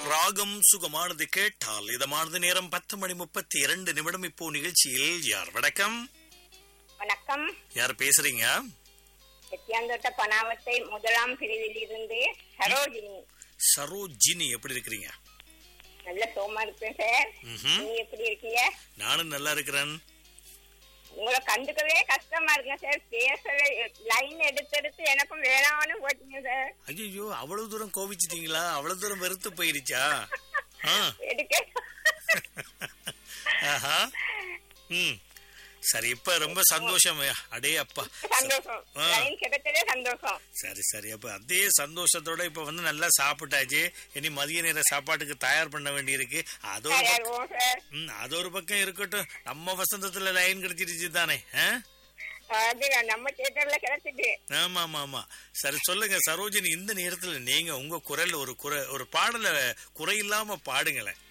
ராகம் சுகமானது கேட்டால் இதமானது நேரம் பத்து மணி முப்பத்தி இரண்டு நிமிடம் இப்போ நிகழ்ச்சியில் யார் வணக்கம் வணக்கம் யார் பேசுறீங்க செட்டியாந்தோட்ட பனாவத்தை முதலாம் பிரிவில் இருந்து சரோஜினி சரோஜினி எப்படி இருக்கிறீங்க நல்ல சோமா இருக்கேன் சார் ம்ஹும். நீங்க எப்படி இருக்கீங்க நானும் நல்லா இருக்கிறேன் உங்களை கண்டுக்கவே கஷ்டமா இருக்குங்க சார் பேசவே லைன் எடுத்து எடுத்து எனக்கும் வேணாம்னு போட்டீங்க சார் ஐயோ அவ்வளவு தூரம் கோவிச்சிட்டீங்களா அவ்வளவு தூரம் வெறுத்து போயிருச்சா ஆ எடுக்க ஆஹா ம் சரி இப்ப ரொம்ப சந்தோஷம் அடே அப்பா சந்தோஷம் ஆ. லைன் கிடைச்சதே சந்தோஷம் சரி சரி அப்ப அதே சந்தோஷத்தோட இப்ப வந்து நல்லா சாப்பிட்டாச்சு இனி மதிய நேர சாப்பாட்டுக்கு தயார் பண்ண வேண்டியிருக்கு அது ஒரு பக்கம் தயாரிவோம் சார் ம், அது ஒரு பக்கம் இருக்கட்டும் நம்ம வசந்தத்துல லைன் கிடைச்சிருச்சு தானே ஆ? அது நம்ம தியேட்டர்ல கிடைச்சிட்டு ஆமா ஆமா ஆமா சரி சொல்லுங்க சரோஜினி இந்த நேரத்துல நீங்க உங்க குரல் ஒரு குறை ஒரு பாடல குறை இல்லாம பாடுங்களேன்